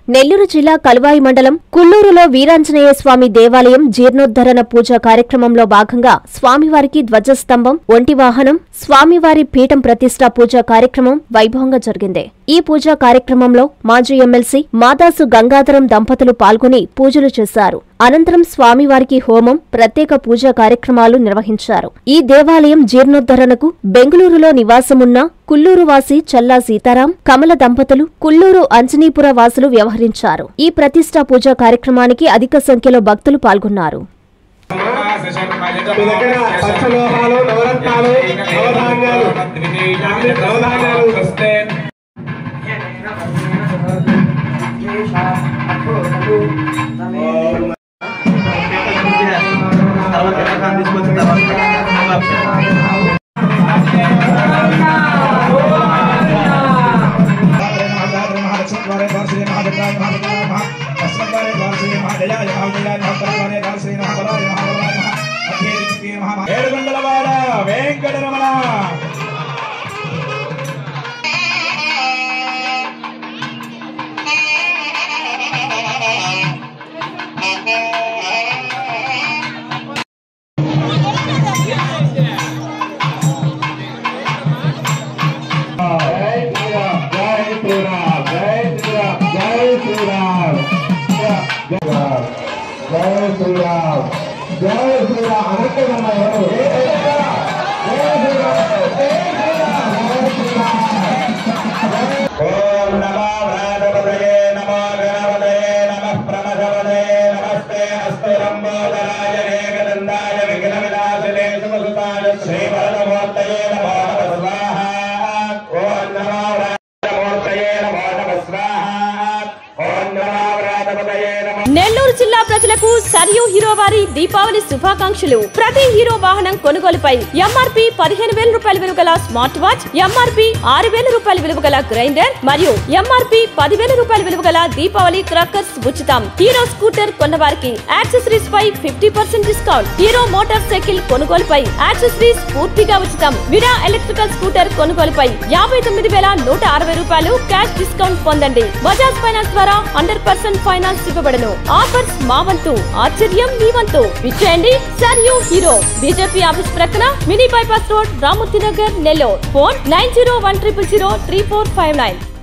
నెల్లూరు జిల్లా కలువాయి మండలం కుల్లూరులో వీరాంజనేయ స్వామి దేవాలయం జీర్ణోద్ధరణ పూజ కార్యక్రమంలో భాగంగా స్వామివారికి ధ్వజస్తంభం ఒంటి వాహనం స్వామివారి పీఠం ప్రతిష్ఠా పూజ కార్యక్రమం వైభవంగా జరిగింది ఈ పూజా కార్యక్రమంలో మాజీ ఎమ్మెల్సీ మాదాసు గంగాధరం దంపతులు పాల్గొని పూజలు చేశారు అనంతరం స్వామివారికి హోమం ప్రత్యేక పూజా కార్యక్రమాలు నిర్వహించారు ఈ దేవాలయం జీర్ణోద్ధరణకు బెంగళూరులో నివాసమున్న కుల్లూరు వాసి చల్లా సీతారాం కమల దంపతులు కుల్లూరు అంజనీపుర వాసులు వ్యవహరించారు ఈ ప్రతిష్ఠా పూజా కార్యక్రమానికి అధిక సంఖ్యలో భక్తులు పాల్గొన్నారు మీ దగ్గర పచ్చలోహాలు నవరత్నాలు నవధాన్యాలు నవధాన్యాలు ఏడుగొండలవాడ వెంకటరమణ జై శ్రీరామ్ జై శ్రీరామ్ జై శ్రీరామ్ జై శ్రీరామ్ జై శ్రీరామ్ జై శ్రీరామ్ అనక్కడమ్మా ఎవరు జై శ్రీరామ్ జై శ్రీరామ్ జై శ్రీరామ్ ఓం నమో భ్రాతపదయే నమో గణపతయే నమః ప్రమథపదయే నమస్తే హస్తరంబోదరాయ ఏకదండాయ విఘ్నవినాశినే శుభసుతాయ శ్రీవరదమూర్తయే నమో నమః స్వాహా ఓం నమో భ్రాతమూర్తయే నమో నమః స్వాహా ఓం నమో భ్రాతపదయే నమో నెల్లూరు జిల్లా ప్రజలకు సరియు హీరో వారి దీపావళి శుభాకాంక్షలు ప్రతి హీరో వాహనం కొనుగోలుపై ఎంఆర్పి పదిహేను వేల రూపాయల విలువ గల స్మార్ట్ వాచ్ ఎంఆర్పి ఆరు వేల రూపాయల విలువ గల గ్రైండర్ మరియు ఎంఆర్పి పదివేల రూపాయల విలువ గల దీపావళి క్రాకర్స్ ఉచితం హీరో స్కూటర్ కొన్నవారికి యాక్సెసరీస్ పై fifty percent discount Hero motorcycle కొనుగోలుపై యాక్సెసరీస్ పూర్తిగా ఉచితం విరా ఎలక్ట్రికల్ స్కూటర్ కొనుగోలుపై యాభై తొమ్మిది వేల నూట అరవై రూపాయలు క్యాష్ డిస్కౌంట్ పొందండి బజాజ్ ఫైనాన్స్ ద్వారా హండ్రెడ్ పర్సెంట్ ఫైనాన్స్ ఇవ్వబడను ఆఫర్స్ మా వంతు ఆశ్చర్యం మీ వంతు విచ్చేయండి sir U Hero BJP office ప్రక్కన mini bypass road Ramurthy Nagar Nellore phone nine zero one triple zero three four five nine